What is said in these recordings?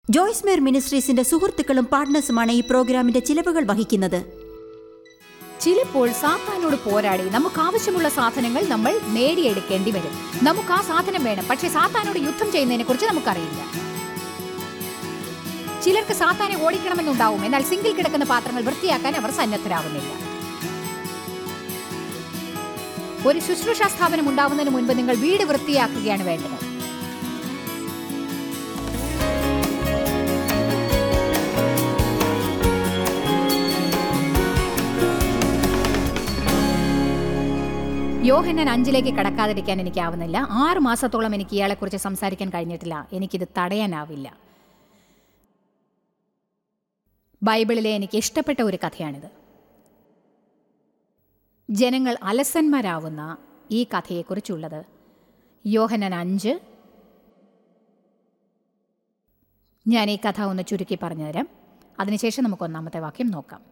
ജോയ്സ് മേർ മിനിസ്ട്രീസിന്റെ സുഹൃത്തുക്കളും പാർട്ട്നേഴ്സുമാണ് ഈ പ്രോഗ്രാമിന്റെ ചിലവുകൾ വഹിക്കുന്നത് ചിലപ്പോൾ സാത്താനോട് പോരാടി നമുക്ക് ആവശ്യമുള്ള സാധനങ്ങൾ നമ്മൾ നേടിയെടുക്കേണ്ടി വരും നമുക്ക് ആ സാധനം വേണം പക്ഷെ സാത്താനോട് യുദ്ധം ചെയ്യുന്നതിനെ കുറിച്ച് നമുക്കറിയില്ല ചിലർക്ക് സാത്താനെ ഓടിക്കണമെന്നുണ്ടാവും എന്നാൽ സിംഗിൾ കിടക്കുന്ന പാത്രങ്ങൾ വൃത്തിയാക്കാൻ അവർ സന്നദ്ധരാകുന്നില്ല ഒരു ശുശ്രൂഷ സ്ഥാപനം ഉണ്ടാവുന്നതിന് മുൻപ് നിങ്ങൾ വീട് വൃത്തിയാക്കുകയാണ് വേണ്ടത് യോഹന്നാൻ അഞ്ചിലേക്ക് കടക്കാതിരിക്കാൻ എനിക്കാവുന്നില്ല ആറ് മാസത്തോളം എനിക്ക് ഇയാളെക്കുറിച്ച് സംസാരിക്കാൻ കഴിഞ്ഞിട്ടില്ല എനിക്കിത് തടയാനാവില്ല ബൈബിളിലെ എനിക്ക് ഇഷ്ടപ്പെട്ട ഒരു കഥയാണിത് ജനങ്ങൾ അലസന്മാരാവുന്ന ഈ കഥയെക്കുറിച്ചുള്ളത് യോഹന്നാൻ അഞ്ച് ഞാൻ ഈ കഥ ഒന്ന് ചുരുക്കി പറഞ്ഞുതരാം അതിനുശേഷം നമുക്ക് ഒന്നാമത്തെ വാക്യം നോക്കാം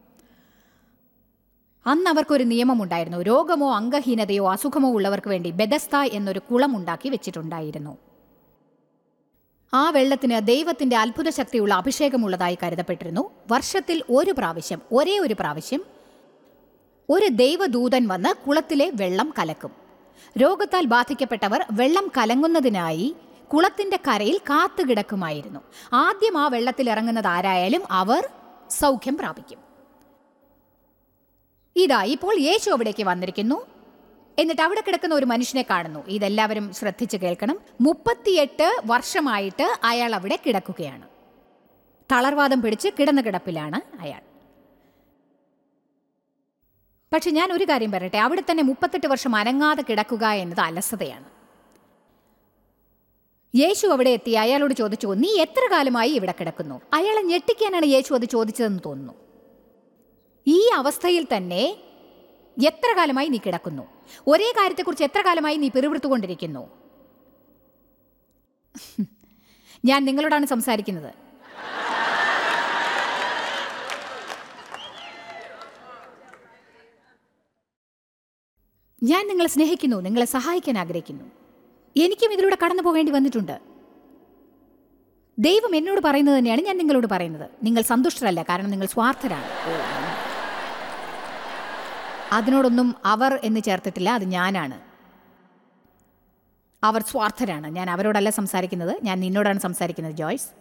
അന്ന് അവർക്കൊരു നിയമമുണ്ടായിരുന്നു രോഗമോ അംഗഹീനതയോ അസുഖമോ ഉള്ളവർക്ക് വേണ്ടി ബെദസ്ത എന്നൊരു കുളം ഉണ്ടാക്കി വെച്ചിട്ടുണ്ടായിരുന്നു ആ വെള്ളത്തിന് ദൈവത്തിന്റെ അത്ഭുത ശക്തിയുള്ള അഭിഷേകമുള്ളതായി കരുതപ്പെട്ടിരുന്നു വർഷത്തിൽ ഒരു പ്രാവശ്യം ഒരേ ഒരു പ്രാവശ്യം ഒരു ദൈവദൂതൻ വന്ന് കുളത്തിലെ വെള്ളം കലക്കും രോഗത്താൽ ബാധിക്കപ്പെട്ടവർ വെള്ളം കലങ്ങുന്നതിനായി കുളത്തിന്റെ കരയിൽ കാത്തുകിടക്കുമായിരുന്നു ആദ്യം ആ വെള്ളത്തിൽ ഇറങ്ങുന്നത് ആരായാലും അവർ സൗഖ്യം പ്രാപിക്കും ഇതാ ഇപ്പോൾ യേശു അവിടേക്ക് വന്നിരിക്കുന്നു എന്നിട്ട് അവിടെ കിടക്കുന്ന ഒരു മനുഷ്യനെ കാണുന്നു ഇതെല്ലാവരും ശ്രദ്ധിച്ചു കേൾക്കണം മുപ്പത്തിയെട്ട് വർഷമായിട്ട് അയാൾ അവിടെ കിടക്കുകയാണ് തളർവാദം പിടിച്ച് കിടന്ന കിടപ്പിലാണ് അയാൾ പക്ഷെ ഞാൻ ഒരു കാര്യം പറയട്ടെ അവിടെ തന്നെ മുപ്പത്തെട്ട് വർഷം അനങ്ങാതെ കിടക്കുക എന്നത് അലസതയാണ് യേശു അവിടെ എത്തി അയാളോട് ചോദിച്ചു നീ എത്ര കാലമായി ഇവിടെ കിടക്കുന്നു അയാളെ ഞെട്ടിക്കാനാണ് യേശു അത് ചോദിച്ചതെന്ന് തോന്നുന്നു ഈ അവസ്ഥയിൽ തന്നെ എത്ര കാലമായി നീ കിടക്കുന്നു ഒരേ കാര്യത്തെക്കുറിച്ച് എത്ര കാലമായി നീ പിറുവിറുത്തുകൊണ്ടിരിക്കുന്നു ഞാൻ നിങ്ങളോടാണ് സംസാരിക്കുന്നത് ഞാൻ നിങ്ങളെ സ്നേഹിക്കുന്നു നിങ്ങളെ സഹായിക്കാൻ ആഗ്രഹിക്കുന്നു എനിക്കും ഇതിലൂടെ കടന്നു പോകേണ്ടി വന്നിട്ടുണ്ട് ദൈവം എന്നോട് പറയുന്നത് തന്നെയാണ് ഞാൻ നിങ്ങളോട് പറയുന്നത് നിങ്ങൾ സന്തുഷ്ടരല്ല കാരണം നിങ്ങൾ സ്വാർത്ഥരാണ് അതിനോടൊന്നും അവർ എന്ന് ചേർത്തിട്ടില്ല അത് ഞാനാണ് അവർ സ്വാർത്ഥരാണ് ഞാൻ അവരോടല്ല സംസാരിക്കുന്നത് ഞാൻ നിന്നോടാണ് സംസാരിക്കുന്നത് ജോയ്സ്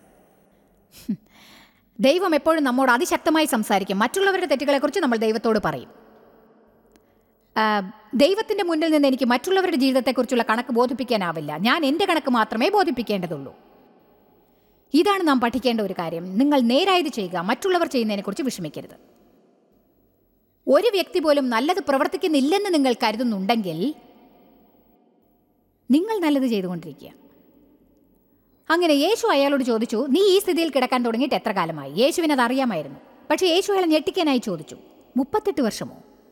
ദൈവം എപ്പോഴും നമ്മോട് അതിശക്തമായി സംസാരിക്കും മറ്റുള്ളവരുടെ തെറ്റുകളെക്കുറിച്ച് നമ്മൾ ദൈവത്തോട് പറയും ആ, ദൈവത്തിന്റെ മുന്നിൽ നിന്ന് എനിക്ക് മറ്റുള്ളവരുടെ ജീവിതത്തെക്കുറിച്ചുള്ള കണക്ക് ബോധിപ്പിക്കാനാവില്ല ഞാൻ എൻ്റെ കണക്ക് മാത്രമേ ബോധിപ്പിക്കേണ്ടതുള്ളൂ ഇതാണ് നാം പഠിക്കേണ്ട ഒരു കാര്യം നിങ്ങൾ നേരായത് ചെയ്യുക മറ്റുള്ളവർ ചെയ്യുന്നതിനെക്കുറിച്ച് വിഷമിക്കരുത് ഒരു വ്യക്തി പോലും നല്ലത് പ്രവർത്തിക്കുന്നില്ലെന്ന് നിങ്ങൾ കരുതുന്നുണ്ടെങ്കിൽ നിങ്ങൾ നല്ലത് ചെയ്തുകൊണ്ടിരിക്കുക അങ്ങനെ യേശു അയാളോട് ചോദിച്ചു നീ ഈ സ്ഥിതിയിൽ കിടക്കാൻ തുടങ്ങിയിട്ട് എത്ര കാലമായി യേശുവിന് അത് അറിയാമായിരുന്നു പക്ഷേ യേശു അയാളെ ഞെട്ടിക്കാനായി ചോദിച്ചു മുപ്പത്തെട്ട് വർഷമോ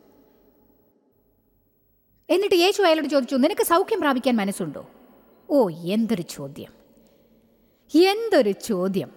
എന്നിട്ട് യേശു അയാളോട് ചോദിച്ചു നിനക്ക് സൗഖ്യം പ്രാപിക്കാൻ മനസ്സുണ്ടോ ഓ എന്തൊരു ചോദ്യം എന്തൊരു ചോദ്യം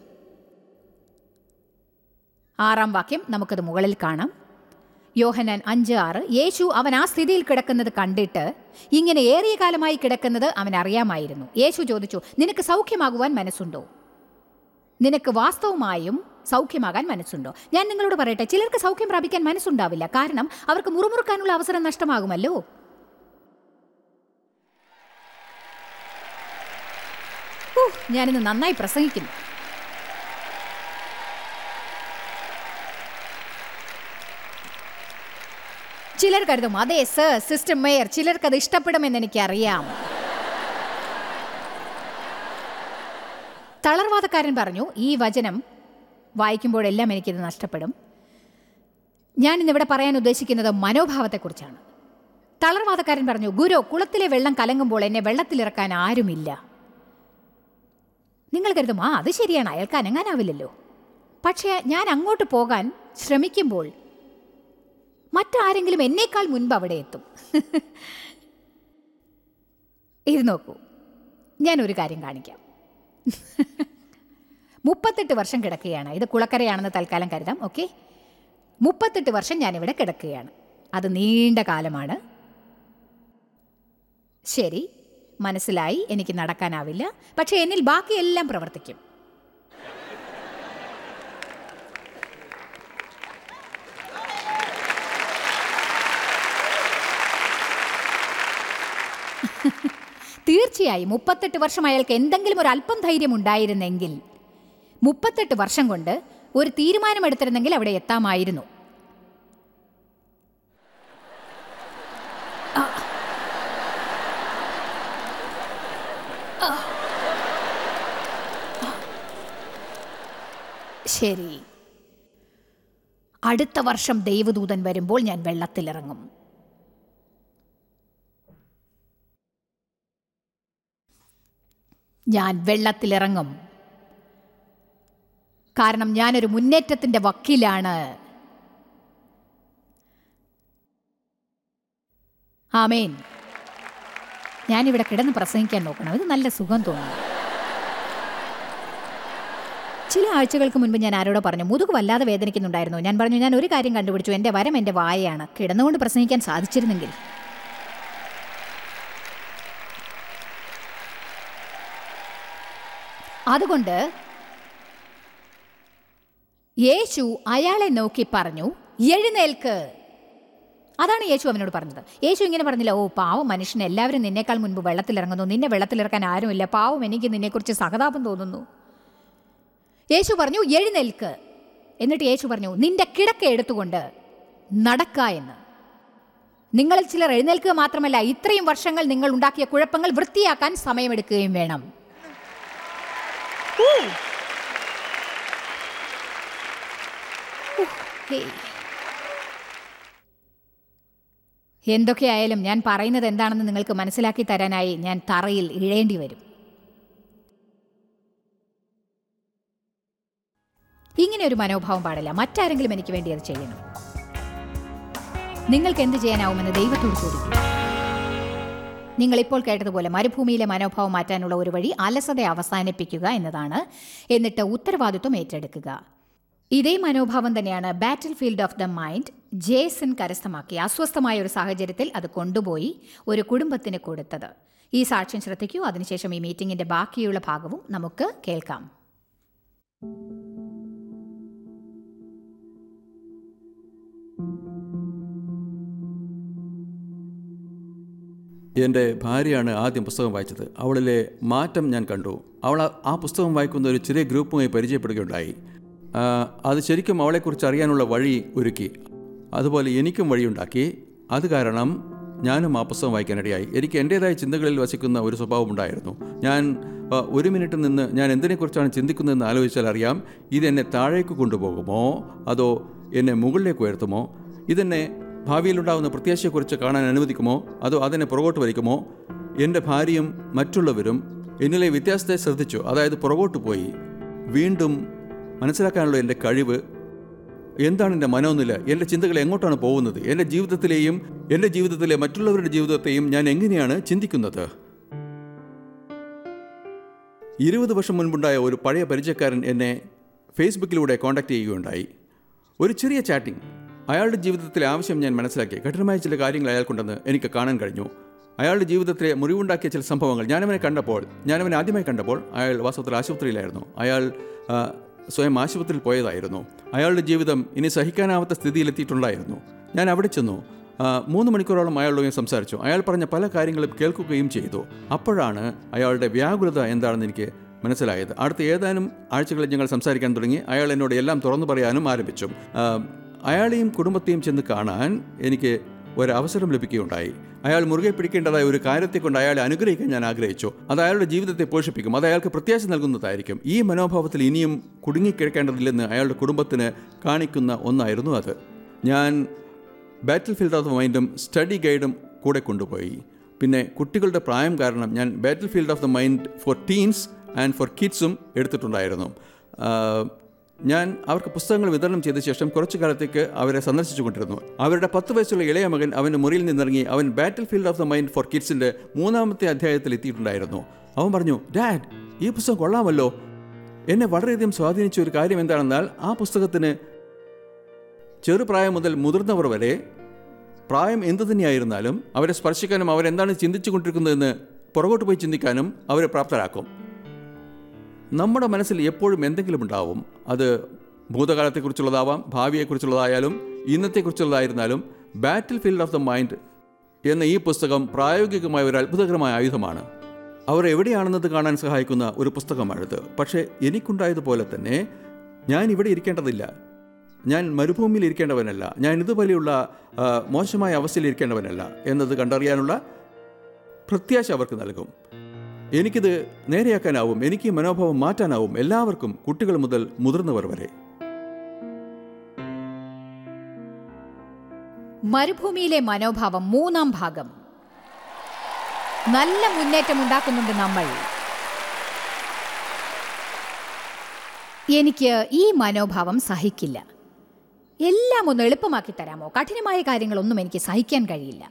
ആറാം വാക്യം നമുക്കത് മുകളിൽ കാണാം യോഹനാൻ അഞ്ച് ആറ് യേശു അവൻ ആ സ്ഥിതിയിൽ കിടക്കുന്നത് കണ്ടിട്ട് ഇങ്ങനെ ഏറിയ കാലമായി കിടക്കുന്നത് അവൻ അറിയാമായിരുന്നു യേശു ചോദിച്ചു നിനക്ക് സൗഖ്യമാകുവാൻ മനസ്സുണ്ടോ നിനക്ക് വാസ്തവമായും സൗഖ്യമാകാൻ മനസ്സുണ്ടോ ഞാൻ നിങ്ങളോട് പറയട്ടെ ചിലർക്ക് സൗഖ്യം പ്രാപിക്കാൻ മനസ്സുണ്ടാവില്ല കാരണം അവർക്ക് മുറുമുറുക്കാനുള്ള അവസരം നഷ്ടമാകുമല്ലോ ഹൂ, ഞാനിന്ന് നന്നായി പ്രസംഗിക്കുന്നു ചിലർ കരുതും അതെ സർ സിസ്റ്റർ മേയർ ചിലർക്ക് അത് ഇഷ്ടപ്പെടുമെന്ന് എനിക്കറിയാം തളർവാദക്കാരൻ പറഞ്ഞു ഈ വചനം വായിക്കുമ്പോഴെല്ലാം എനിക്കിത് നഷ്ടപ്പെടും ഞാൻ ഇന്നിവിടെ പറയാൻ ഉദ്ദേശിക്കുന്നത് മനോഭാവത്തെക്കുറിച്ചാണ് തളർവാദക്കാരൻ പറഞ്ഞു ഗുരു കുളത്തിലെ വെള്ളം കലങ്ങുമ്പോൾ എന്നെ വെള്ളത്തിലിറക്കാൻ ആരുമില്ല നിങ്ങൾ കരുതും ആ അത് ശരിയാണ് അയാൾക്ക് അനങ്ങാനാവില്ലല്ലോ പക്ഷേ ഞാൻ അങ്ങോട്ട് പോകാൻ ശ്രമിക്കുമ്പോൾ മറ്റാരെങ്കിലും എന്നേക്കാൾ മുൻപ് അവിടെ എത്തും ഇത് നോക്കൂ ഞാൻ ഒരു കാര്യം കാണിക്കാം മുപ്പത്തെട്ട് വർഷം കിടക്കുകയാണ് ഇത് കുളക്കരയാണെന്ന് തൽക്കാലം കരുതാം ഓക്കെ മുപ്പത്തെട്ട് വർഷം ഞാനിവിടെ കിടക്കുകയാണ് അത് നീണ്ട കാലമാണ് ശരി മനസ്സിലായി എനിക്ക് നടക്കാനാവില്ല പക്ഷേ എന്നിൽ ബാക്കിയെല്ലാം പ്രവർത്തിക്കും തീർച്ചയായും മുപ്പത്തെട്ട് വർഷം അയാൾക്ക് എന്തെങ്കിലും ഒരു അല്പം ധൈര്യം ഉണ്ടായിരുന്നെങ്കിൽ മുപ്പത്തെട്ട് വർഷം കൊണ്ട് ഒരു തീരുമാനമെടുത്തിരുന്നെങ്കിൽ അവിടെ എത്താമായിരുന്നു ആ. ആ. ശരി അടുത്ത വർഷം ദൈവദൂതൻ വരുമ്പോൾ ഞാൻ വെള്ളത്തിലിറങ്ങും ഞാൻ വെള്ളത്തിലിറങ്ങും കാരണം ഞാനൊരു മുന്നേറ്റത്തിന്റെ വക്കീലാണ് ആമേൻ ഞാനിവിടെ കിടന്ന് പ്രസംഗിക്കാൻ നോക്കണം ഇത് നല്ല സുഖം തോന്നുന്നു ചില ആഴ്ചകൾക്ക് മുൻപ് ഞാൻ ആരോടോ പറഞ്ഞു മുതുക് വല്ലാതെ വേദനിക്കുന്നുണ്ടായിരുന്നു ഞാൻ പറഞ്ഞു ഞാൻ ഒരു കാര്യം കണ്ടുപിടിച്ചു എൻ്റെ വരം എൻ്റെ വായയാണ് കിടന്നുകൊണ്ട് പ്രസംഗിക്കാൻ സാധിച്ചിരുന്നെങ്കിൽ അതുകൊണ്ട് യേശു അയാളെ നോക്കി പറഞ്ഞു എഴുന്നേൽക്ക് അതാണ് യേശു അവനോട് പറഞ്ഞത് യേശു ഇങ്ങനെ പറഞ്ഞില്ല ഓ പാവം മനുഷ്യൻ എല്ലാവരും നിന്നേക്കാൾ മുൻപ് വെള്ളത്തിലിറങ്ങുന്നു നിന്നെ വെള്ളത്തിലിറക്കാൻ ആരുമില്ല പാവം എനിക്ക് നിന്നെക്കുറിച്ച് സഹതാപം തോന്നുന്നു യേശു പറഞ്ഞു എഴുന്നേൽക്ക് എന്നിട്ട് യേശു പറഞ്ഞു നിന്റെ കിടക്ക എടുത്തുകൊണ്ട് നടക്ക എന്ന് നിങ്ങളിൽ ചിലർ എഴുന്നേൽക്കുക മാത്രമല്ല ഇത്രയും വർഷങ്ങൾ നിങ്ങൾ ഉണ്ടാക്കിയ കുഴപ്പങ്ങൾ വൃത്തിയാക്കാൻ സമയമെടുക്കുകയും വേണം ഊ. ഉഹ്, ഹേയ്. എന്തൊക്കെയായാലും ഞാൻ പറയുന്നത് എന്താണെന്ന് നിങ്ങൾക്ക് മനസ്സിലാക്കി തരാനായി ഞാൻ തറയിൽ ഇഴേണ്ടി വരും ഇങ്ങനെ ഒരു മനോഭാവം പാടില്ല മറ്റാരെങ്കിലും എനിക്ക് വേണ്ടി അത് ചെയ്യണം നിങ്ങൾക്ക് എന്ത് ചെയ്യാനാവുമെന്ന് ദൈവത്തോട് ചോദിക്കും നിങ്ങൾ ഇപ്പോൾ കേട്ടതുപോലെ മരുഭൂമിയിലെ മനോഭാവം മാറ്റാനുള്ള ഒരു വഴി അലസത അവസാനിപ്പിക്കുക എന്നതാണ് എന്നിട്ട് ഉത്തരവാദിത്വം ഏറ്റെടുക്കുക ഇതേ മനോഭാവം തന്നെയാണ് battle field of the mind Jason കരസ്ഥമാക്കി അസ്വസ്ഥമായ ഒരു സാഹചര്യത്തിൽ അത് കൊണ്ടുപോയി ഒരു കുടുംബത്തിന് കൊടുത്തത് ഈ സാക്ഷ്യം ശ്രദ്ധിക്കൂ അതിനുശേഷം ഈ മീറ്റിംഗിന്റെ ബാക്കിയുള്ള ഭാഗവും നമുക്ക് കേൾക്കാം എൻ്റെ ഭാര്യയാണ് ആദ്യം പുസ്തകം വായിച്ചത് അവളിലെ മാറ്റം ഞാൻ കണ്ടു അവൾ ആ- ആ പുസ്തകം വായിക്കുന്ന ഒരു ചെറിയ ഗ്രൂപ്പുമായി പരിചയപ്പെടുകയുണ്ടായി ആ, അത് ശരിക്കും അവളെക്കുറിച്ച് അറിയാനുള്ള വഴി ഒരുക്കി അതുപോലെ എനിക്കും വഴിയുണ്ടാക്കി അത് കാരണം ഞാനും ആ പുസ്തകം വായിക്കാനിടയായി എനിക്ക് എൻ്റേതായ ചിന്തകളിൽ വസിക്കുന്ന ഒരു സ്വഭാവമുണ്ടായിരുന്നു ഞാൻ ആ, ഒരു മിനിറ്റ് നിന്ന് ഞാൻ എന്തിനെക്കുറിച്ചാണ് ചിന്തിക്കുന്നതെന്ന് ആലോചിച്ചാൽ അറിയാം ഇതെന്നെ താഴേക്ക് കൊണ്ടുപോകുമോ അതോ എന്നെ മുകളിലേക്ക് ഉയർത്തുമോ ഇതെന്നെ ഭാവിയിലുണ്ടാകുന്ന പ്രത്യാശയെക്കുറിച്ച് കാണാൻ അനുവദിക്കുമോ അതോ അതിനെ പുറകോട്ട് വലിക്കുമോ എൻ്റെ ഭാര്യയും മറ്റുള്ളവരും എന്നിലെ വ്യത്യാസത്തെ ശ്രദ്ധിച്ചു അതായത് പുറകോട്ട് പോയി വീണ്ടും മനസ്സിലാക്കാനുള്ള എൻ്റെ കഴിവ് എന്താണ് എൻ്റെ മനോനില എൻ്റെ ചിന്തകൾ എങ്ങോട്ടാണ് പോകുന്നത് എൻ്റെ ജീവിതത്തിലെയും എൻ്റെ ജീവിതത്തിലെ മറ്റുള്ളവരുടെ ജീവിതത്തെയും ഞാൻ എങ്ങനെയാണ് ചിന്തിക്കുന്നത് ഇരുപത് വർഷം മുൻപുണ്ടായ ഒരു പഴയ പരിചയക്കാരൻ എന്നെ ഫേസ്ബുക്കിലൂടെ കോൺടാക്ട് ചെയ്യുകയുണ്ടായി ഒരു ചെറിയ ചാറ്റിംഗ് അയാളുടെ ജീവിതത്തിലെ ആവശ്യം ഞാൻ മനസ്സിലാക്കി കഠിനമായ ചില കാര്യങ്ങൾ അയാൾക്കുണ്ടെന്ന് എനിക്ക് കാണാൻ കഴിഞ്ഞു അയാളുടെ ജീവിതത്തിലെ മുറിവുണ്ടാക്കിയ ചില സംഭവങ്ങൾ ഞാനവനെ കണ്ടപ്പോൾ ഞാനവനെ ആദ്യമായി കണ്ടപ്പോൾ അയാൾ വാസ്തവത്തിൽ ആശുപത്രിയിലായിരുന്നു അയാൾ ആ, സ്വയം ആശുപത്രിയിൽ പോയതായിരുന്നു അയാളുടെ ജീവിതം ഇനി സഹിക്കാനാവാത്ത സ്ഥിതിയിലെത്തിയിട്ടുണ്ടായിരുന്നു ഞാൻ അവിടെ ചെന്നു ആ, മൂന്ന് മണിക്കൂറോളം അയാളുമായി സംസാരിച്ചു അയാൾ പറഞ്ഞ പല കാര്യങ്ങളും കേൾക്കുകയും ചെയ്തു അപ്പോഴാണ് അയാളുടെ വ്യാകുലത എന്താണെന്ന് എനിക്ക് മനസ്സിലായത് അടുത്ത ഏതാനും ആഴ്ചകളിൽ ഞങ്ങൾ സംസാരിക്കാൻ തുടങ്ങി അയാൾ എന്നോട് എല്ലാം തുറന്നു പറയാനും ആരംഭിച്ചു ആ, അയാളെയും കുടുംബത്തെയും ചെന്ന് കാണാൻ എനിക്ക് ഒരു അവസരം ലഭിക്കുകയുണ്ടായി അയാൾ മുറുകെ പിടിക്കേണ്ടതായ ഒരു കാര്യത്തെ കൊണ്ട് അയാളെ അനുഗ്രഹിക്കാൻ ഞാൻ ആഗ്രഹിച്ചു അത് അയാളുടെ ജീവിതത്തെ പോഷിപ്പിക്കും അത് അയാൾക്ക് പ്രത്യാശ നൽകുന്നതായിരിക്കും ഈ മനോഭാവത്തിൽ ഇനിയും കുടുങ്ങിക്കിടക്കേണ്ടതില്ലെന്ന് അയാളുടെ കുടുംബത്തിന് കാണിക്കുന്ന ഒന്നായിരുന്നു അത് ഞാൻ ബാറ്റിൽ ഫീൽഡ് ഓഫ് ദ മൈൻഡും സ്റ്റഡി ഗൈഡും കൂടെ കൊണ്ടുപോയി പിന്നെ കുട്ടികളുടെ പ്രായം കാരണം ഞാൻ battle field of the mind for teens and for കിഡ്സും എടുത്തിട്ടുണ്ടായിരുന്നു ആ, ഞാൻ അവർക്ക് പുസ്തകങ്ങൾ വിതരണം ചെയ്ത ശേഷം കുറച്ചു കാലത്തേക്ക് അവരെ സന്ദർശിച്ചു കൊണ്ടിരുന്നു അവരുടെ പത്ത് വയസ്സുള്ള ഇളയ മകൻ അവൻ്റെ മുറിയിൽ നിന്നിറങ്ങി അവൻ battle field of the mind for കിഡ്സിൻ്റെ മൂന്നാമത്തെ അധ്യായത്തിൽ എത്തിയിട്ടുണ്ടായിരുന്നു അവൻ പറഞ്ഞു ഡാഡ് ഈ പുസ്തകം കൊള്ളാമല്ലോ എന്നെ വളരെയധികം സ്വാധീനിച്ച ഒരു കാര്യം എന്താണെന്നാൽ ആ പുസ്തകത്തിന് ചെറുപ്രായം മുതൽ മുതിർന്നവർ വരെ പ്രായം എന്തു തന്നെയായിരുന്നാലും അവരെ സ്പർശിക്കാനും അവരെന്താണ് ചിന്തിച്ചു കൊണ്ടിരിക്കുന്നതെന്ന് പുറകോട്ട് പോയി ചിന്തിക്കാനും അവരെ പ്രാപ്തരാക്കും നമ്മുടെ മനസ്സിൽ എപ്പോഴും എന്തെങ്കിലും ഉണ്ടാവും അത് ഭൂതകാലത്തെക്കുറിച്ചുള്ളതാവാം ഭാവിയെക്കുറിച്ചുള്ളതായാലും ഇന്നത്തെക്കുറിച്ചുള്ളതായിരുന്നാലും battle field of the mind എന്ന ഈ പുസ്തകം പ്രായോഗികമായ ഒരു അത്ഭുതകരമായ ആയുധമാണ് അവർ എവിടെയാണെന്നത് കാണാൻ സഹായിക്കുന്ന ഒരു പുസ്തകമാണിത് പക്ഷേ എനിക്കുണ്ടായതുപോലെ തന്നെ ഞാൻ ഇവിടെ ഇരിക്കേണ്ടതില്ല ഞാൻ മരുഭൂമിയിൽ ഇരിക്കേണ്ടവനല്ല ഞാൻ ഇതുപോലെയുള്ള ആ, മോശമായ അവസ്ഥയിൽ ഇരിക്കേണ്ടവനല്ല എന്നത് കണ്ടറിയാനുള്ള പ്രത്യാശ അവർക്ക് നൽകും എനിക്കിത് നേരെയാക്കാനാവും എനിക്ക് ഈ മനോഭാവം മാറ്റാനാവും എല്ലാവർക്കും കുട്ടികൾ മുതൽ മുതിർന്നവർ വരെ മരുഭൂമിയിലെ മനോഭാവം മൂന്നാം ഭാഗം നല്ല മുന്നേറ്റം ഉണ്ടാക്കുന്നുണ്ട് നമ്മൾ എനിക്ക് ഈ മനോഭാവം സഹിക്കില്ല എല്ലാം ഒന്ന് എളുപ്പമാക്കി തരാമോ കഠിനമായ കാര്യങ്ങളൊന്നും എനിക്ക് സഹിക്കാൻ കഴിയില്ല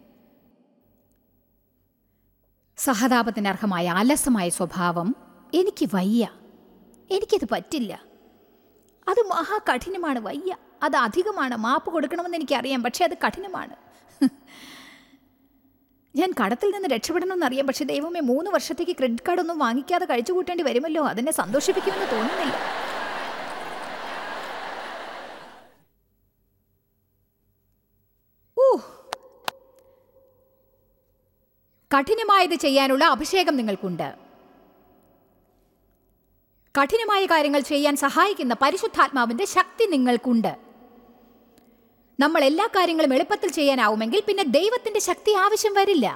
സഹതാപത്തിന് അർഹമായ അലസമായ സ്വഭാവം എനിക്ക് വയ്യ എനിക്കത് പറ്റില്ല അത് മഹാകഠിനമാണ് വയ്യ അത് അധികമാണ് മാപ്പ് കൊടുക്കണമെന്ന് എനിക്കറിയാം പക്ഷേ അത് കഠിനമാണ് ഞാൻ കടത്തിൽ നിന്ന് രക്ഷപ്പെടണമെന്നറിയാം പക്ഷേ ദൈവമേ മൂന്ന് വർഷത്തേക്ക് ക്രെഡിറ്റ് കാർഡ് ഒന്നും വാങ്ങിക്കാതെ കഴിച്ചു കൂട്ടേണ്ടി വരുമല്ലോ അതെന്നെ സന്തോഷിപ്പിക്കുമെന്ന് തോന്നുന്നില്ല ഊ കഠിനമായത് ചെയ്യാനുള്ള അഭിഷേകം നിങ്ങൾക്കുണ്ട് കഠിനമായ കാര്യങ്ങൾ ചെയ്യാൻ സഹായിക്കുന്ന പരിശുദ്ധാത്മാവിന്റെ ശക്തി നിങ്ങൾക്കുണ്ട് നമ്മൾ എല്ലാ കാര്യങ്ങളും എളുപ്പത്തിൽ ചെയ്യാനാവുമെങ്കിൽ പിന്നെ ദൈവത്തിന്റെ ശക്തി ആവശ്യം വരില്ല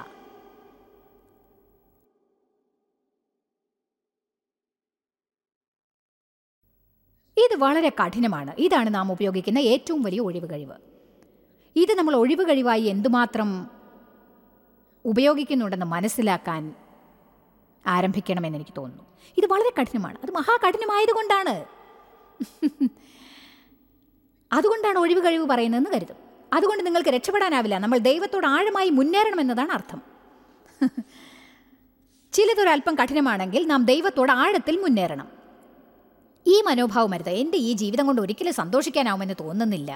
ഇത് വളരെ കഠിനമാണ് ഇതാണ് നാം ഉപയോഗിക്കുന്ന ഏറ്റവും വലിയ ഒഴിവ് കഴിവ് ഇത് നമ്മൾ ഒഴിവ് കഴിവായി എന്തുമാത്രം ഉപയോഗിക്കുന്നുണ്ടെന്ന് മനസ്സിലാക്കാൻ ആരംഭിക്കണമെന്ന് എനിക്ക് തോന്നുന്നു ഇത് വളരെ കഠിനമാണ് അത് മഹാകഠിനമായതുകൊണ്ടാണ് അതുകൊണ്ടാണ് ഒഴിവ് കഴിവ് പറയുന്നതെന്ന് കരുതും അതുകൊണ്ട് നിങ്ങൾക്ക് രക്ഷപ്പെടാനാവില്ല നമ്മൾ ദൈവത്തോട് ആഴമായി മുന്നേറണമെന്നതാണ് അർത്ഥം ചിലതൊരല്പം കഠിനമാണെങ്കിൽ നാം ദൈവത്തോട് ആഴത്തിൽ മുന്നേറണം ഈ മനോഭാവം വരുത് എൻ്റെ ഈ ജീവിതം കൊണ്ട് ഒരിക്കലും സന്തോഷിക്കാനാവുമെന്ന് തോന്നുന്നില്ല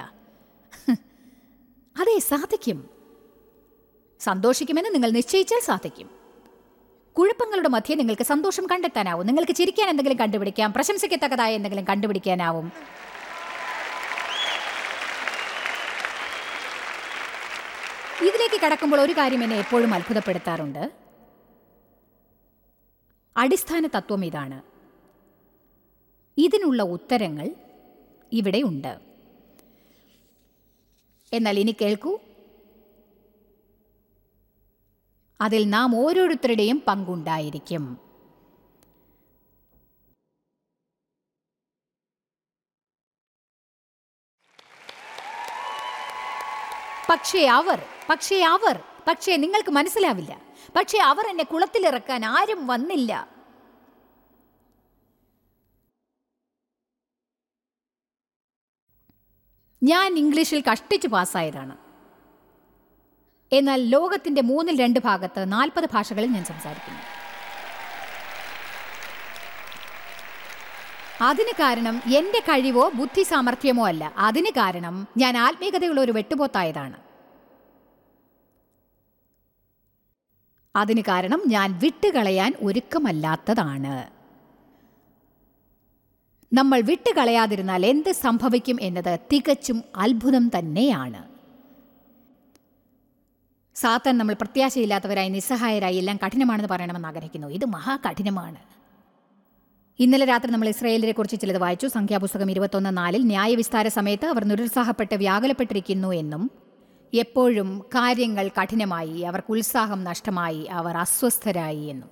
അതെ സാധിക്കും സന്തോഷിക്കുമെന്ന് നിങ്ങൾ നിശ്ചയിച്ചാൽ സാധിക്കും കുഴപ്പങ്ങളുടെ മധ്യേ നിങ്ങൾക്ക് സന്തോഷം കണ്ടെത്താനാവും നിങ്ങൾക്ക് ചിരിക്കാൻ എന്തെങ്കിലും കണ്ടുപിടിക്കാം പ്രശംസിക്കത്തക്കതായ എന്തെങ്കിലും കണ്ടുപിടിക്കാനാവും ഇതിലേക്ക് കടക്കുമ്പോൾ ഒരു കാര്യം എന്നെ എപ്പോഴും അത്ഭുതപ്പെടുത്താറുണ്ട് അടിസ്ഥാന തത്വം ഇതാണ് ഇതിനുള്ള ഉത്തരങ്ങൾ ഇവിടെ ഉണ്ട് എന്നാൽ ഇനി കേൾക്കൂ അതിൽ നാം ഓരോരുത്തരുടെയും പങ്കുണ്ടായിരിക്കും പക്ഷേ അവർ പക്ഷേ അവർ പക്ഷേ നിങ്ങൾക്ക് മനസ്സിലാവില്ല പക്ഷേ അവർ എന്നെ കുളത്തിലിറക്കാൻ ആരും വന്നില്ല ഞാൻ ഇംഗ്ലീഷിൽ കഷ്ടിച്ച് പാസ്സായതാണ് എന്നാൽ ലോകത്തിന്റെ മൂന്നിൽ രണ്ട് ഭാഗത്ത് നാൽപ്പത് ഭാഷകളിൽ ഞാൻ സംസാരിക്കുന്നു അതിന് കാരണം എന്റെ കഴിവോ ബുദ്ധി സാമർഥ്യമോ അല്ല അതിന് കാരണം ഞാൻ ആത്മീയതയുള്ള ഒരു വെട്ടുപോത്തായതാണ് അതിന് കാരണം ഞാൻ വിട്ടുകളയാൻ ഒരുക്കമല്ലാത്തതാണ് നമ്മൾ വിട്ടുകളയാതിരുന്നാൽ എന്ത് സംഭവിക്കും എന്നത് തികച്ചും അത്ഭുതം തന്നെയാണ് സാത്താൻ നമ്മൾ പ്രത്യാശയില്ലാത്തവരായി നിസ്സഹായരായി എല്ലാം കഠിനമാണെന്ന് പറയണമെന്ന് ആഗ്രഹിക്കുന്നു ഇത് മഹാകഠിനമാണ് ഇന്നലെ രാത്രി നമ്മൾ ഇസ്രായേലിനെ കുറിച്ച് ചിലത് വായിച്ചു സംഖ്യാപുസ്തകം ഇരുപത്തൊന്ന് നാലിൽ ന്യായവിസ്താര സമയത്ത് അവർ നിരുത്സാഹപ്പെട്ട് വ്യാകുലപ്പെട്ടിരിക്കുന്നു എന്നും എപ്പോഴും കാര്യങ്ങൾ കഠിനമായി അവർക്ക് ഉത്സാഹം നഷ്ടമായി അവർ അസ്വസ്ഥരായി എന്നും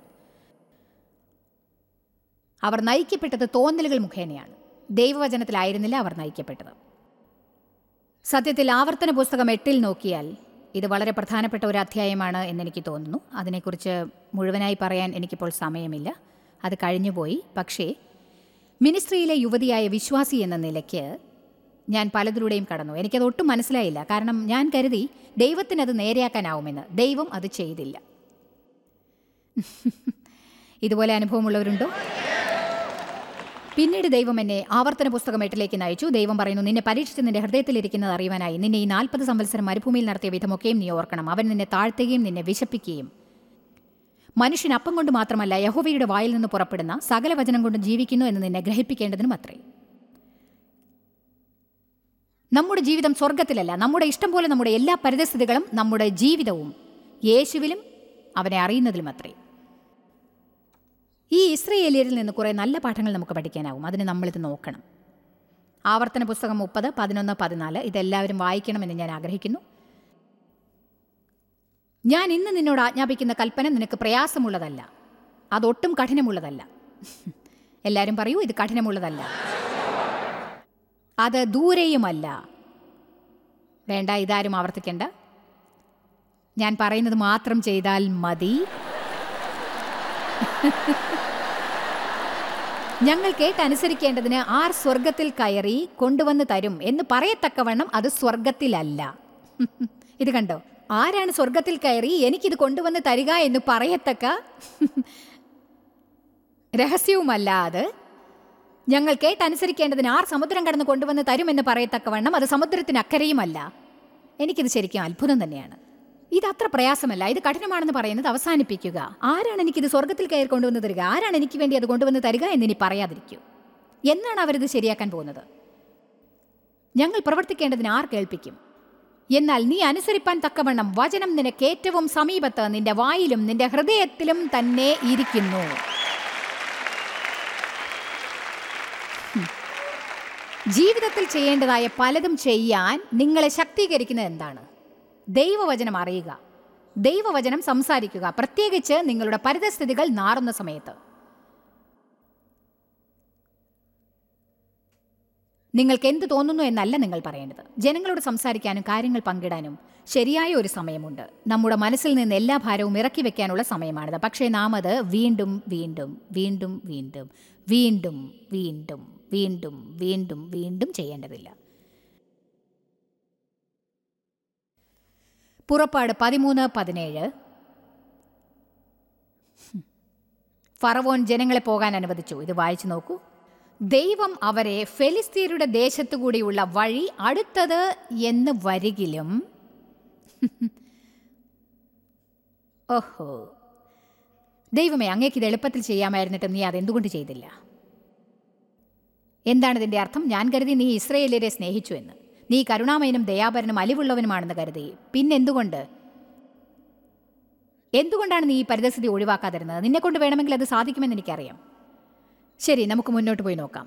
അവർ നയിക്കപ്പെട്ടത് തോന്നലുകൾ മുഖേനയാണ് ദൈവവചനത്തിലായിരുന്നില്ല അവർ നയിക്കപ്പെട്ടത് സത്യത്തിൽ ആവർത്തന പുസ്തകം എട്ടിൽ നോക്കിയാൽ ഇത് വളരെ പ്രധാനപ്പെട്ട ഒരു അധ്യായമാണ് എന്നെനിക്ക് തോന്നുന്നു അതിനെക്കുറിച്ച് മുഴുവനായി പറയാൻ എനിക്കിപ്പോൾ സമയമില്ല അത് കഴിഞ്ഞുപോയി പക്ഷേ മിനിസ്ട്രിയിലെ യുവതിയായ വിശ്വാസി എന്ന നിലയ്ക്ക് ഞാൻ പലതിലൂടെയും കടന്നു എനിക്കത് ഒട്ടും മനസ്സിലായില്ല കാരണം ഞാൻ കരുതി ദൈവത്തിനത് നേരെയാക്കാനാവുമെന്ന് ദൈവം അത് ചെയ്തില്ല ഇതുപോലെ അനുഭവമുള്ളവരുണ്ടോ പിന്നീട് ദൈവം എന്നെ ആവർത്തന പുസ്തകം എട്ടിലേക്ക് നയിച്ചു ദൈവം പറയുന്നു നിന്നെ പരീക്ഷിച്ച് നിന്റെ ഹൃദയത്തിലിരിക്കുന്നത് അറിയുവാനായി നിന്നെ ഈ നാൽപ്പത് സംവത്സരം മരുഭൂമിയിൽ നടത്തിയ വിധമൊക്കെയും നീ ഓർക്കണം അവൻ നിന്നെ താഴ്ത്തുകയും നിന്നെ വിശപ്പിക്കുകയും മനുഷ്യൻ അപ്പം കൊണ്ട് മാത്രമല്ല യഹോവയുടെ വായിൽ നിന്ന് പുറപ്പെടുന്ന സകല വചനം കൊണ്ട് ജീവിക്കുന്നു എന്ന് നിന്നെ ഗ്രഹിപ്പിക്കേണ്ടതിനും അത്രേ നമ്മുടെ ജീവിതം സ്വർഗത്തിലല്ല നമ്മുടെ ഇഷ്ടം പോലെ നമ്മുടെ എല്ലാ പരിതസ്ഥിതികളും നമ്മുടെ ജീവിതവും യേശുവിലും അവനെ അറിയുന്നതിലും അത്രേ ഈ ഇസ്രയേലിയരിൽ നിന്ന് കുറേ നല്ല പാഠങ്ങൾ നമുക്ക് പഠിക്കാനാവും അതിന് നമ്മളിത് നോക്കണം ആവർത്തന പുസ്തകം മുപ്പത് പതിനൊന്ന് പതിനാല് ഇതെല്ലാവരും വായിക്കണമെന്ന് ഞാൻ ആഗ്രഹിക്കുന്നു ഞാൻ ഇന്ന് നിന്നോട് ആജ്ഞാപിക്കുന്ന കൽപ്പന നിനക്ക് പ്രയാസമുള്ളതല്ല അതൊട്ടും കഠിനമുള്ളതല്ല എല്ലാവരും പറയൂ ഇത് കഠിനമുള്ളതല്ല അത് ദൂരെയുമല്ല വേണ്ട ഇതാരും ആവർത്തിക്കേണ്ട ഞാൻ പറയുന്നത് മാത്രം ചെയ്താൽ മതി ഞങ്ങൾ കേട്ടനുസരിക്കേണ്ടതിന് ആർ സ്വർഗത്തിൽ കയറി കൊണ്ടുവന്ന് തരും എന്ന് പറയത്തക്കവണ്ണം അത് സ്വർഗത്തിലല്ല ഇത് കണ്ടോ ആരാണ് സ്വർഗത്തിൽ കയറി എനിക്കിത് കൊണ്ടുവന്ന് തരിക എന്ന് പറയത്തക്ക രഹസ്യവുമല്ല അത് ഞങ്ങൾ കേട്ടനുസരിക്കേണ്ടതിന് ആർ സമുദ്രം കടന്ന് കൊണ്ടുവന്ന് തരുമെന്ന് പറയത്തക്കവണ്ണം അത് സമുദ്രത്തിന് അക്കരയുമല്ല എനിക്കിത് ശരിക്കും അത്ഭുതം തന്നെയാണ് ഇത് അത്ര പ്രയാസമല്ല ഇത് കഠിനമാണെന്ന് പറയുന്നത് അവസാനിപ്പിക്കുക ആരാണ് എനിക്കിത് സ്വർഗത്തിൽ കയറി കൊണ്ടുവന്ന് തരിക ആരാണ് എനിക്ക് വേണ്ടി അത് കൊണ്ടുവന്ന് തരിക എന്നിനി പറയാതിരിക്കൂ എന്നാണ് അവരിത് ശരിയാക്കാൻ പോകുന്നത് ഞങ്ങൾ പ്രവർത്തിക്കേണ്ടതിന് ആർ കേൾപ്പിക്കും എന്നാൽ നീ അനുസരിപ്പാൻ തക്കവണ്ണം വചനം നിനക്ക് ഏറ്റവും സമീപത്ത് നിന്റെ വായിലും നിന്റെ ഹൃദയത്തിലും തന്നെ ഇരിക്കുന്നു ഹും. ജീവിതത്തിൽ ചെയ്യേണ്ടതായ പലതും ചെയ്യാൻ നിങ്ങളെ ശക്തീകരിക്കുന്നത് എന്താണ് ദൈവവചനം അറിയുക ദൈവവചനം സംസാരിക്കുക പ്രത്യേകിച്ച് നിങ്ങളുടെ പരിതസ്ഥിതികൾ നാറുന്ന സമയത്ത് നിങ്ങൾക്ക് എന്ത് തോന്നുന്നു എന്നല്ല നിങ്ങൾ പറയേണ്ടത് ജനങ്ങളോട് സംസാരിക്കാനും കാര്യങ്ങൾ പങ്കിടാനും ശരിയായ ഒരു സമയമുണ്ട് നമ്മുടെ മനസ്സിൽ നിന്ന് എല്ലാ ഭാരവും ഇറക്കി വെക്കാനുള്ള സമയമാണിത് പക്ഷേ നാം അത് വീണ്ടും വീണ്ടും വീണ്ടും വീണ്ടും വീണ്ടും വീണ്ടും വീണ്ടും വീണ്ടും വീണ്ടും ചെയ്യേണ്ടതില്ല പുറപ്പാട് പതിമൂന്ന് പതിനേഴ് ഫറവോൻ ജനങ്ങളെ പോകാൻ അനുവദിച്ചു ഇത് വായിച്ചു നോക്കൂ ദൈവം അവരെ ഫെലിസ്തീനയുടെ ദേശത്തുകൂടിയുള്ള വഴി അടുത്തത് എന്ന് വരികിലും ഓഹോ ദൈവമേ അങ്ങേക്ക് ഇത് എളുപ്പത്തിൽ ചെയ്യാമായിരുന്നിട്ട് നീ അതെന്തുകൊണ്ട് ചെയ്തില്ല എന്താണ് ഇതിൻ്റെ അർത്ഥം ഞാൻ കരുതി നീ ഇസ്രയേലിയരെ സ്നേഹിച്ചു എന്ന് നീ കരുണാമയനും ദയാപരനും അലിവുള്ളവനുമാണെന്ന് കരുതി പിന്നെന്തുകൊണ്ട് എന്തുകൊണ്ടാണ് നീ ഈ പരിതസ്ഥിതി ഒഴിവാക്കാതിരുന്നത് നിന്നെ കൊണ്ട് വേണമെങ്കിൽ അത് സാധിക്കുമെന്ന് എനിക്കറിയാം ശരി നമുക്ക് മുന്നോട്ട് പോയി നോക്കാം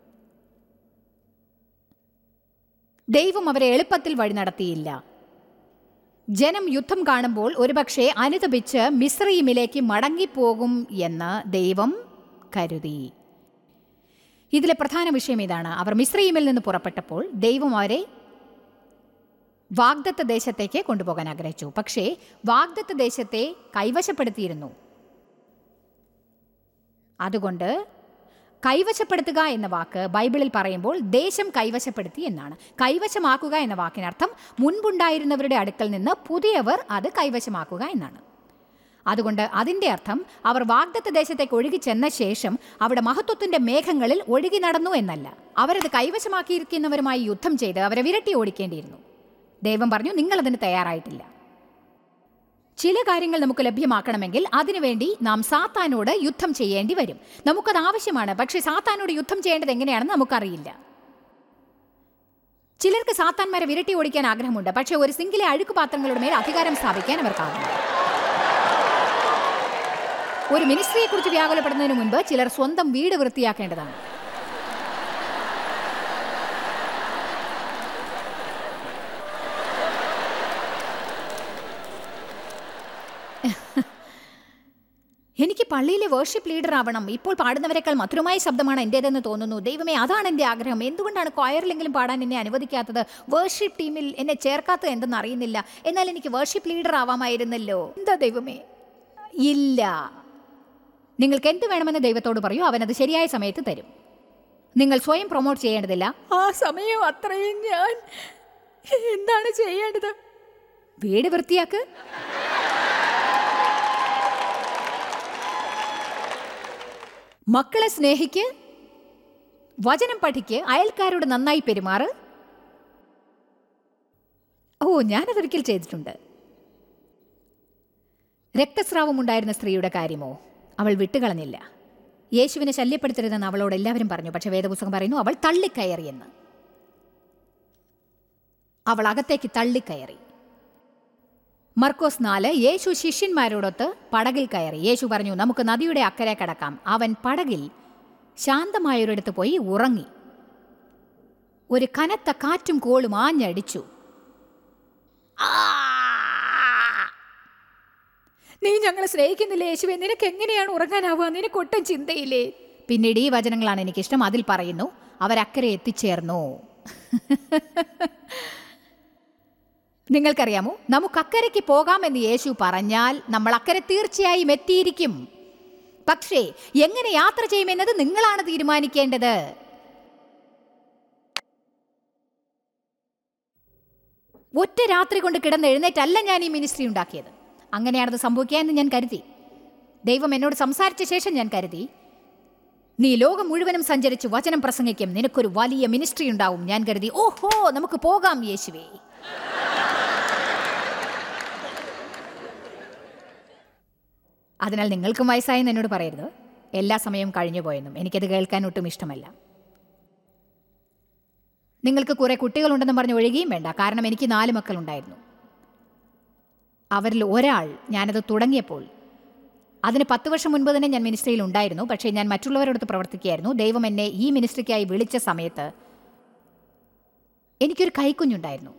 ദൈവം അവരെ എളുപ്പത്തിൽ വഴി നടത്തിയില്ല ജനം യുദ്ധം കാണുമ്പോൾ ഒരുപക്ഷെ അനുതപിച്ച് മിശ്രീമിലേക്ക് മടങ്ങിപ്പോകും എന്ന് ദൈവം കരുതി ഇതിലെ പ്രധാന വിഷയം ഇതാണ് അവർ മിശ്രീമിൽ നിന്ന് പുറപ്പെട്ടപ്പോൾ ദൈവം അവരെ വാഗ്ദത്ത ദേശത്തേക്ക് കൊണ്ടുപോകാൻ ആഗ്രഹിച്ചു പക്ഷേ വാഗ്ദത്ത ദേശത്തെ കൈവശപ്പെടുത്തിയിരുന്നു അതുകൊണ്ട് കൈവശപ്പെടുത്തുക എന്ന വാക്ക് ബൈബിളിൽ പറയുമ്പോൾ ദേശം കൈവശപ്പെടുത്തി എന്നാണ് കൈവശമാക്കുക എന്ന വാക്കിനർത്ഥം മുൻപുണ്ടായിരുന്നവരുടെ അടുക്കൽ നിന്ന് പുതിയവർ അത് കൈവശമാക്കുക എന്നാണ് അതുകൊണ്ട് അതിൻ്റെ അർത്ഥം അവർ വാഗ്ദത്ത ദേശത്തേക്ക് ഒഴുകി ചെന്ന ശേഷം അവിടെ മഹത്വത്തിന്റെ മേഘങ്ങളിൽ ഒഴുകി നടന്നു എന്നല്ല അവരത് കൈവശമാക്കിയിരിക്കുന്നവരുമായി യുദ്ധം ചെയ്ത് അവരെ വിരട്ടി ഓടിക്കേണ്ടിയിരുന്നു ദൈവം പറഞ്ഞു നിങ്ങളതിന് തയ്യാറായിട്ടില്ല ചില കാര്യങ്ങൾ നമുക്ക് ലഭ്യമാക്കണമെങ്കിൽ അതിനുവേണ്ടി നാം സാത്താനോട് യുദ്ധം ചെയ്യേണ്ടി വരും നമുക്കത് ആവശ്യമാണ് പക്ഷേ സാത്താനോട് യുദ്ധം ചെയ്യേണ്ടത് എങ്ങനെയാണെന്ന് നമുക്കറിയില്ല ചിലർക്ക് സാത്താന്മാരെ വിരട്ടി ഓടിക്കാൻ ആഗ്രഹമുണ്ട് പക്ഷേ ഒരു സിംഗിലെ അഴുക്ക് പാത്രങ്ങളുടെ മേൽ അധികാരം സ്ഥാപിക്കാൻ അവർക്കാകും ഒരു മിനിസ്ട്രിയെക്കുറിച്ച് വ്യാകുലപ്പെടുന്നതിന് മുൻപ് ചിലർ സ്വന്തം വീട് വൃത്തിയാക്കേണ്ടതാണ് എനിക്ക് പള്ളിയിലെ വേർഷിപ്പ് ലീഡർ ആവണം ഇപ്പോൾ പാടുന്നവരെക്കാൾ മധുരമായ ശബ്ദമാണ് എൻ്റേതെന്ന് തോന്നുന്നു ദൈവമേ അതാണ് എൻ്റെ ആഗ്രഹം എന്തുകൊണ്ടാണ് ക്വയറിലെങ്കിലും പാടാൻ എന്നെ അനുവദിക്കാത്തത് വേർഷിപ്പ് ടീമിൽ എന്നെ ചേർക്കാത്തത് എന്തെന്ന് അറിയുന്നില്ല എന്നാൽ എനിക്ക് വേർഷിപ്പ് ലീഡർ ആവാമായിരുന്നല്ലോ എന്താ ദൈവമേ ഇല്ല നിങ്ങൾക്ക് എന്ത് വേണമെന്ന് ദൈവത്തോട് പറയൂ അവനത് ശരിയായ സമയത്ത് തരും നിങ്ങൾ സ്വയം പ്രൊമോട്ട് ചെയ്യേണ്ടതില്ല ആ സമയം അത്രയും ഞാൻ എന്താണ് ചെയ്യേണ്ടത് വീട് വൃത്തിയാക്ക് മക്കളെ സ്നേഹിക്ക് വചനം പഠിക്ക് അയൽക്കാരോട് നന്നായി പെരുമാറ് ഓ ഞാനതൊരിക്കൽ ചെയ്തിട്ടുണ്ട് രക്തസ്രാവം ഉണ്ടായിരുന്ന സ്ത്രീയുടെ കാര്യമോ അവൾ വിട്ടുകളഞ്ഞില്ല യേശുവിനെ ശല്യപ്പെടുത്തരുതെന്ന് അവളോട് എല്ലാവരും പറഞ്ഞു പക്ഷെ വേദപുസ്തകം പറയുന്നു അവൾ തള്ളിക്കയറിയെന്ന് അവൾ അകത്തേക്ക് തള്ളിക്കയറി മർക്കോസ് നാല് യേശു ശിഷ്യന്മാരോടൊത്ത് പടകിൽ കയറി യേശു പറഞ്ഞു നമുക്ക് നദിയുടെ അക്കരെ കടക്കാം അവൻ പടകിൽ ശാന്തമായൊരിടത്ത് പോയി ഉറങ്ങി ഒരു കനത്ത കാറ്റും കോളും ആഞ്ഞടിച്ചു ആ! നീ ഞങ്ങളെ സ്നേഹിക്കുന്നില്ലേ യേശുവെ നിനക്ക് എങ്ങനെയാണ് ഉറങ്ങാനാവുക നിനക്ക് ഒട്ടും ചിന്തയില്ലേ പിന്നീട് ഈ വചനങ്ങളാണ് എനിക്കിഷ്ടം അതിൽ പറയുന്നു അവരക്കരെ എത്തിച്ചേർന്നു നിങ്ങൾക്കറിയാമോ നമുക്ക് അക്കരയ്ക്ക് പോകാമെന്ന് യേശു പറഞ്ഞാൽ നമ്മൾ അക്കരെ തീർച്ചയായും എത്തിയിരിക്കും പക്ഷേ എങ്ങനെ യാത്ര ചെയ്യുമെന്നത് നിങ്ങളാണ് തീരുമാനിക്കേണ്ടത് ഒറ്റ രാത്രി കൊണ്ട് കിടന്ന് എഴുന്നേറ്റല്ല ഞാൻ ഈ മിനിസ്ട്രി ഉണ്ടാക്കിയത് അങ്ങനെയാണത് സംഭവിക്കുക എന്ന് ഞാൻ കരുതി ദൈവം എന്നോട് സംസാരിച്ച ശേഷം ഞാൻ കരുതി നീ ലോകം മുഴുവനും സഞ്ചരിച്ച് വചനം പ്രസംഗിക്കും നിനക്കൊരു വലിയ മിനിസ്ട്രി ഉണ്ടാവും ഞാൻ കരുതി ഓഹോ നമുക്ക് പോകാം യേശുവേ അതിനാൽ നിങ്ങൾക്കും വയസ്സായെന്ന് എന്നോട് പറയരുത് എല്ലാ സമയവും കഴിഞ്ഞു പോയെന്നും എനിക്കത് കേൾക്കാൻ ഒട്ടും ഇഷ്ടമല്ല നിങ്ങൾക്ക് കുറെ കുട്ടികളുണ്ടെന്ന് പറഞ്ഞ് ഒഴുകിയും വേണ്ട കാരണം എനിക്ക് നാല് മക്കളുണ്ടായിരുന്നു അവരിൽ ഒരാൾ ഞാനത് തുടങ്ങിയപ്പോൾ അതിന് പത്ത് വർഷം മുൻപ് തന്നെ ഞാൻ മിനിസ്ട്രിയിൽ ഉണ്ടായിരുന്നു പക്ഷേ ഞാൻ മറ്റുള്ളവരോടൊത്ത് പ്രവർത്തിക്കുകയായിരുന്നു ദൈവം എന്നെ ഈ മിനിസ്ട്രിക്കായി വിളിച്ച സമയത്ത് എനിക്കൊരു കൈക്കുഞ്ഞുണ്ടായിരുന്നു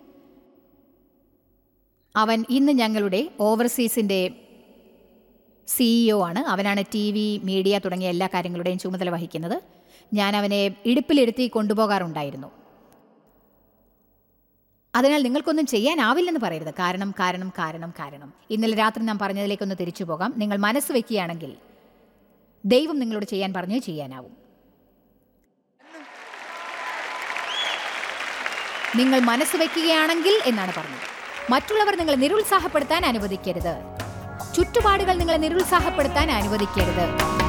അവൻ ഇന്ന് ഞങ്ങളുടെ ഓവർസീസിൻ്റെ സിഇഒ ആണ് അവനാണ് ടി വി മീഡിയ തുടങ്ങിയ എല്ലാ കാര്യങ്ങളുടെയും ചുമതല വഹിക്കുന്നത് ഞാൻ അവനെ ഇടുപ്പിലിരുത്തി കൊണ്ടുപോകാറുണ്ടായിരുന്നു അതിനാൽ നിങ്ങൾക്കൊന്നും ചെയ്യാനാവില്ലെന്ന് പറയരുത് കാരണം കാരണം കാരണം കാരണം ഇന്നലെ രാത്രി നാം പറഞ്ഞതിലേക്കൊന്ന് തിരിച്ചു പോകാം നിങ്ങൾ മനസ്സ് വെക്കുകയാണെങ്കിൽ ദൈവം നിങ്ങളോട് ചെയ്യാൻ പറഞ്ഞു ചെയ്യാനാവും നിങ്ങൾ മനസ്സ് വെക്കുകയാണെങ്കിൽ എന്നാണ് പറഞ്ഞത് മറ്റുള്ളവർ നിങ്ങളെ നിരുത്സാഹപ്പെടുത്താൻ അനുവദിക്കരുത് ചുറ്റുപാടുകൾ നിങ്ങളെ നിരുത്സാഹപ്പെടുത്താൻ അനുവദിക്കരുത്